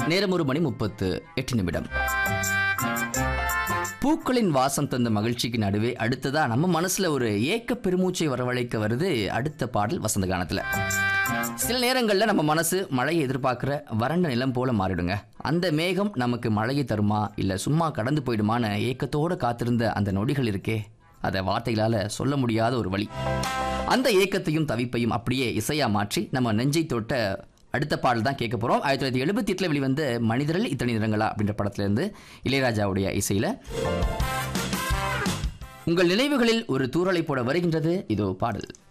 நேரம் ஒரு மணி முப்பத்து எட்டு நிமிடம் பூக்களின் வாசம் தந்த மகிழ்ச்சிக்கு நடுவே அடுத்ததா நம்ம மனசுல ஒரு ஏக்க பெருமூச்சை வரவழைக்க வருது அடுத்த பாடல் வசந்த கானத்துல சில நேரங்கள்ல நம்ம மனசு மழையை எதிர்பார்க்கிற வறண்ட நிலம் போல மாறிடுங்க அந்த மேகம் நமக்கு மழையை தருமா இல்ல சும்மா கடந்து போயிடுமான ஏக்கத்தோட காத்திருந்த அந்த நொடிகள் இருக்கே அதை வார்த்தைகளால சொல்ல முடியாத ஒரு வழி அந்த ஏக்கத்தையும் தவிப்பையும் அப்படியே இசையா மாற்றி நம்ம நெஞ்சை தொட்ட அடுத்த பாடல் தான் கேட்க போறோம் ஆயிரத்தி தொள்ளாயிரத்தி எழுபத்தி எட்டில் வெளிவந்த மனிதரில் இத்தனை நிறங்களா அப்படின்ற படத்துல இருந்து இளையராஜாவுடைய இசையில உங்கள் நினைவுகளில் ஒரு தூறலை போட வருகின்றது இதோ பாடல்